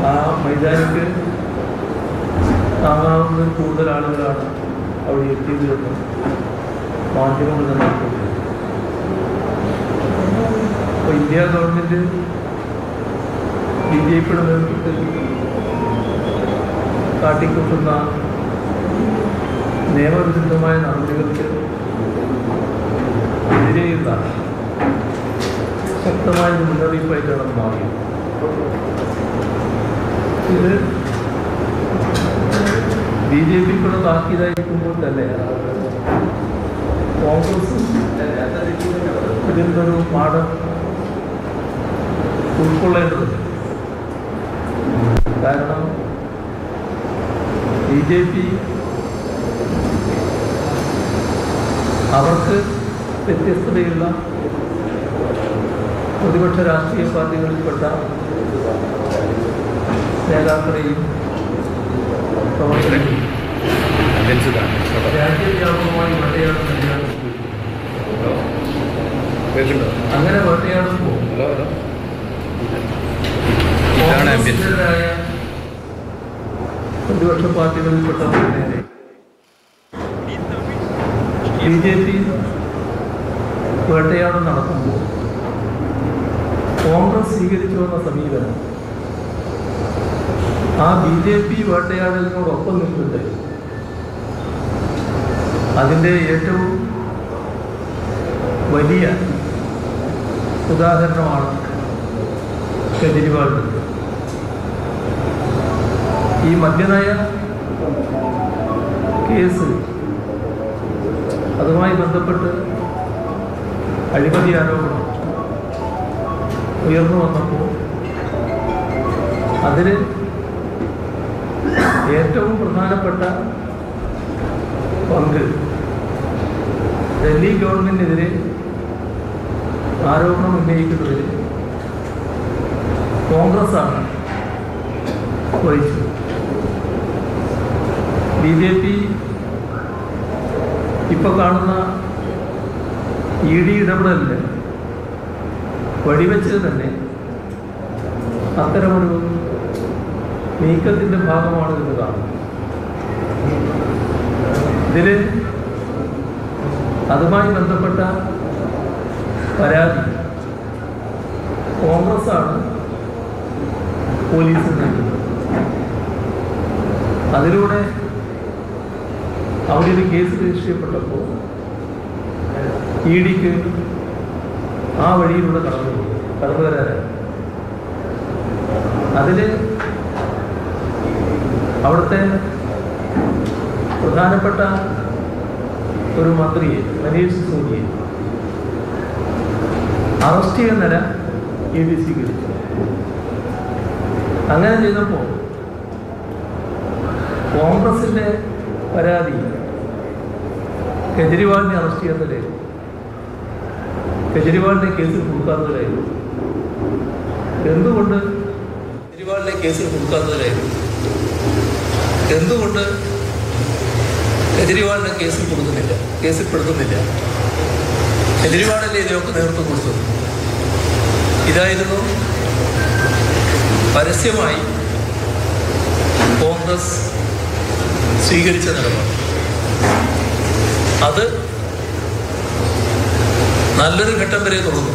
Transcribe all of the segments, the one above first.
ആ മൈതാനിക്ക് താങ്ങാവുന്നതിൽ കൂടുതൽ ആളുകളാണ് അവിടെ എത്തിയത് എന്ന് മാധ്യമങ്ങൾ തന്നെ റിപ്പോർട്ട് ചെയ്തു. അപ്പോൾ ഇന്ത്യ ഗവൺമെൻറ് ബി ജെ പിയുടെ നേതൃത്വത്തിൽ കാട്ടിക്കൂട്ടുന്ന നിയമവിരുദ്ധമായ നടപടികൾക്ക് എതിരെയുള്ള ശക്തമായ ഒരു മുന്നറിയിപ്പായിട്ടാണ് അത് മാറിയത് ഇത് ബി ജെ പിക്കുള്ള താക്കീതായിരിക്കുമ്പോൾ തന്നെ കോൺഗ്രസ് ഇതിൽ നിന്നൊരു പാഠം ഉൾക്കൊള്ളേണ്ടതുണ്ട് കാരണം ബി ജെ പി അവർക്ക് വ്യത്യസ്തതയുള്ള പ്രതിപക്ഷ രാഷ്ട്രീയ പാർട്ടികളിൽപ്പെട്ട നേതാക്കളെയും പ്രവർത്തകരെയും രാജ്യവ്യാപകമായി വേട്ടയാടുന്ന തന്നെയാണ് അങ്ങനെ വേട്ടയാടുമ്പോൾ ഇതാണ് ambience. കോൺഗ്രസിനെതിരായ പ്രതിപക്ഷ പാർട്ടികളിൽപ്പെട്ടവർക്ക് നേരെ ബി ജെ പി വേട്ടയാടം നടത്തുമ്പോൾ കോൺഗ്രസ് സ്വീകരിച്ചു വന്ന സമീപനം ആ ബി ജെ പി വേട്ടയാടലിനോടൊപ്പം നിൽക്കുന്നുണ്ട് അതിൻ്റെ ഏറ്റവും വലിയ ഉദാഹരണമാണ് കെജ്രിവാളിൻ്റെ ഈ മദ്യനയ കേസ് അതുമായി ബന്ധപ്പെട്ട് അഴിമതി ആരോപണം ഉയർന്നു വന്നപ്പോൾ അതിൽ ഏറ്റവും പ്രധാനപ്പെട്ട പങ്ക് ഡൽഹി ഗവൺമെൻറ്റിനെതിരെ ആരോപണം ഉന്നയിക്കുന്നതിൽ കോൺഗ്രസ്സാണ് വഹിച്ചത് ബി ജെ പി ഇപ്പോൾ കാണുന്ന ഇ ഡി ഇടപെടലിന് വഴിവെച്ചത് തന്നെ അത്തരമൊരു നീക്കത്തിൻ്റെ ഭാഗമാണ് എന്ന് കാണുന്നത് ഇതിൽ അതുമായി ബന്ധപ്പെട്ട പരാതി കോൺഗ്രസ്സാണ് പോലീസിൽ നൽകുന്നത് അതിലൂടെ അവിടെ ഒരു കേസ് രജിസ്റ്റർ ചെയ്യപ്പെട്ടപ്പോൾ ഇ ഡിക്ക് ആ വഴിയിലൂടെ കടന്നു പോയി കടന്നു വരാനായി അതിൽ അവിടുത്തെ പ്രധാനപ്പെട്ട ഒരു മന്ത്രിയെ മനീഷ് സിസോദിയെ അറസ്റ്റ് ചെയ്യുന്ന നില ഇ ഡി സ്വീകരിച്ചു അങ്ങനെ ചെയ്തപ്പോൾ കോൺഗ്രസിൻ്റെ പരാതി കെജ്രിവാളിനെ അറസ്റ്റ് ചെയ്യുന്നതിലായിരുന്നു കെജ്രിവാളിനെ കേസിൽ കൊടുക്കാത്തതിലായിരുന്നു എന്തുകൊണ്ട് കെജ്രിവാളിനെ കേസിൽ കൊടുക്കാത്തതിലായിരുന്നു എന്തുകൊണ്ട് കെജ്രിവാളിനെ കേസിൽ കൊടുക്കുന്നില്ല കേസിൽ പെടുത്തുന്നില്ല കെജ്രിവാളല്ലേ ഇതിനൊക്കെ നേതൃത്വം കൊടുത്തത് ഇതായിരുന്നു പരസ്യമായി കോൺഗ്രസ് സ്വീകരിച്ച നിലപാട് അത് നല്ലൊരു ഘട്ടം വരെ തുടർന്നു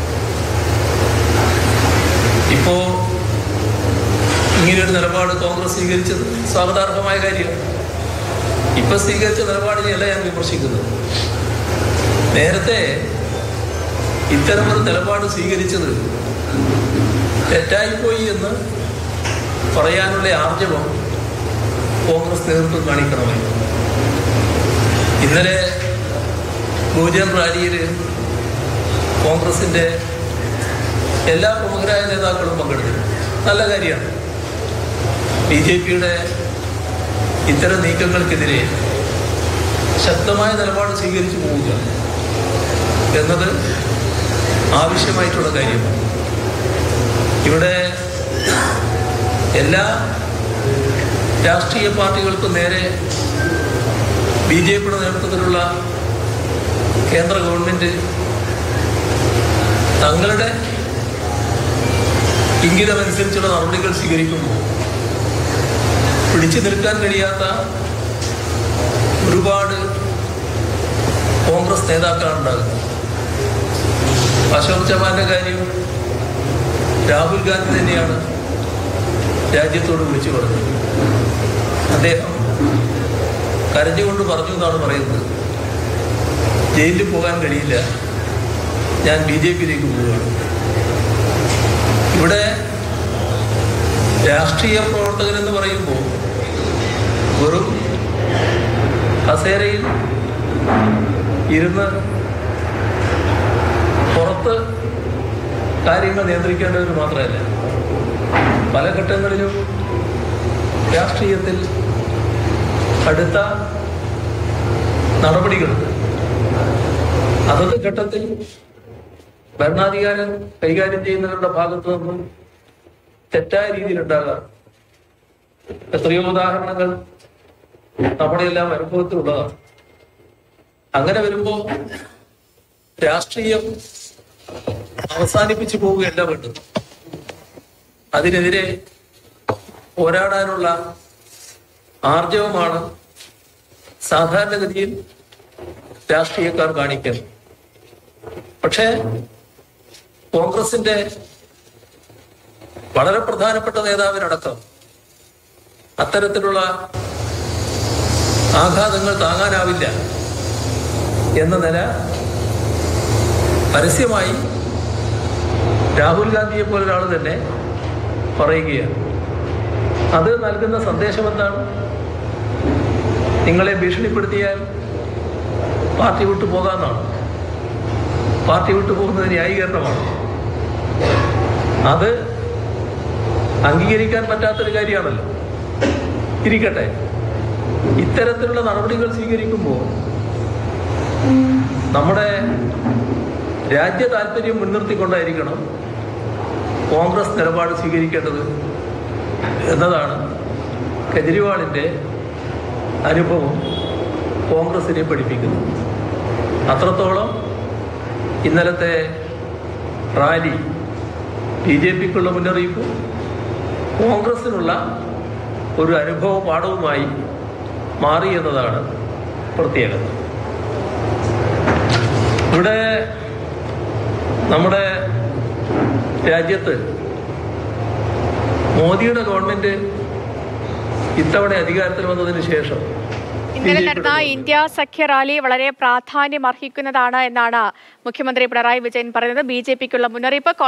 ഇപ്പോ ഇങ്ങനെയൊരു നിലപാട് കോൺഗ്രസ് സ്വീകരിച്ചത് സ്വാഗതാർഹമായ കാര്യമാണ് ഇപ്പൊ സ്വീകരിച്ച നിലപാടിനെയല്ല ഞാൻ വിമർശിക്കുന്നത് നേരത്തെ ഇത്തരമൊരു നിലപാട് സ്വീകരിച്ചത് തെറ്റായിപ്പോയി എന്ന് പറയാനുള്ള ആർജവം കോൺഗ്രസ് നേതൃത്വം കാണിക്കണമായിരുന്നു ഇന്നലെ ഗുജൻ റാലിയിൽ കോൺഗ്രസിൻ്റെ എല്ലാ പ്രമുഖരായ നേതാക്കളും പങ്കെടുത്തിരുന്നു നല്ല കാര്യമാണ് ബി ജെ പിയുടെ ഇത്തരം നീക്കങ്ങൾക്കെതിരെ ശക്തമായ നിലപാട് സ്വീകരിച്ചു പോവുക എന്നത് ആവശ്യമായിട്ടുള്ള കാര്യമാണ് ഇവിടെ എല്ലാ രാഷ്ട്രീയ പാർട്ടികൾക്കും നേരെ ബി ജെ പിയുടെ നേതൃത്വത്തിലുള്ള കേന്ദ്ര ഗവൺമെൻറ് തങ്ങളുടെ ഇംഗിതമനുസരിച്ചുള്ള നടപടികൾ സ്വീകരിക്കുമ്പോൾ പിടിച്ചു നിൽക്കാൻ കഴിയാത്ത ഒരുപാട് കോൺഗ്രസ് നേതാക്കളാണ് ഉണ്ടാകുന്നത് അശോക് ചവാന്റെ കാര്യം രാഹുൽ ഗാന്ധി തന്നെയാണ് രാജ്യത്തോട് വിളിച്ചു പറഞ്ഞത് അദ്ദേഹം കരഞ്ഞുകൊണ്ട് പറഞ്ഞു എന്നാണ് പറയുന്നത് ജയിലിൽ പോകാൻ കഴിയില്ല ഞാൻ ബി ജെ പിയിലേക്ക് പോവുകയാണ് ഇവിടെ രാഷ്ട്രീയ പ്രവർത്തകൻ എന്ന് പറയുമ്പോൾ വെറും കസേരയിൽ ഇരുന്ന് പുറത്ത് കാര്യങ്ങൾ നിയന്ത്രിക്കേണ്ടവർ മാത്രമല്ല പല ഘട്ടങ്ങളിലും രാഷ്ട്രീയത്തിൽ അടുത്ത നടപടികൾ അതത് ഘട്ടത്തിൽ ഭരണാധികാരം കൈകാര്യം ചെയ്യുന്നവരുടെ ഭാഗത്തു നിന്നും തെറ്റായ രീതിയിൽ ഉണ്ടാകാം എത്രയോ ഉദാഹരണങ്ങൾ നമ്മുടെ എല്ലാം അനുഭവത്തിലുള്ളതാണ് അങ്ങനെ വരുമ്പോ രാഷ്ട്രീയം അവസാനിപ്പിച്ചു പോവുകയല്ല വേണ്ടത് അതിനെതിരെ പോരാടാനുള്ള ആർജവമാണ് സാധാരണഗതിയിൽ രാഷ്ട്രീയക്കാർ കാണിക്കുന്നത് പക്ഷേ കോൺഗ്രസിന്റെ വളരെ പ്രധാനപ്പെട്ട നേതാവിനടക്കം അത്തരത്തിലുള്ള ആഘാതങ്ങൾ താങ്ങാനാവില്ല എന്ന നില പരസ്യമായി രാഹുൽ ഗാന്ധിയെ പോലെ ഒരാൾ തന്നെ പറയുകയാണ് അത് നൽകുന്ന സന്ദേശം എന്താണ് നിങ്ങളെ ഭീഷണിപ്പെടുത്തിയാൽ പാർട്ടി വിട്ടു പോകാമെന്നാണ് പാർട്ടി വിട്ടു പോകുന്നത് ന്യായീകരണമാണ് അത് അംഗീകരിക്കാൻ പറ്റാത്തൊരു കാര്യമാണല്ലോ ഇരിക്കട്ടെ ഇത്തരത്തിലുള്ള നടപടികൾ സ്വീകരിക്കുമ്പോൾ നമ്മുടെ രാജ്യ താല്പര്യം മുൻനിർത്തിക്കൊണ്ടായിരിക്കണം കോൺഗ്രസ് നിലപാട് സ്വീകരിക്കേണ്ടത് എന്നതാണ് കെജ്രിവാളിൻ്റെ അനുഭവം കോൺഗ്രസിനെ പഠിപ്പിക്കുന്നത് അത്രത്തോളം ഇന്നലത്തെ റാലി ബി ജെ പിക്കുള്ള മുന്നറിയിപ്പ് കോൺഗ്രസിനുള്ള ഒരു അനുഭവ പാഠവുമായി മാറി എന്നതാണ് പ്രത്യേകത ഇവിടെ നമ്മുടെ രാജ്യത്ത് മോദിയുടെ ഗവൺമെന്റ് ഇത്തവണ അധികാരത്തിൽ വന്നതിന് ശേഷം ഇന്നലെ നടന്ന ഇന്ത്യ സഖ്യ റാലി വളരെ പ്രാധാന്യം അർഹിക്കുന്നതാണ് എന്നാണ് മുഖ്യമന്ത്രി പിണറായി വിജയൻ പറയുന്നത് ബി ജെ പിക്കുള്ള മുന്നറിയിപ്പ്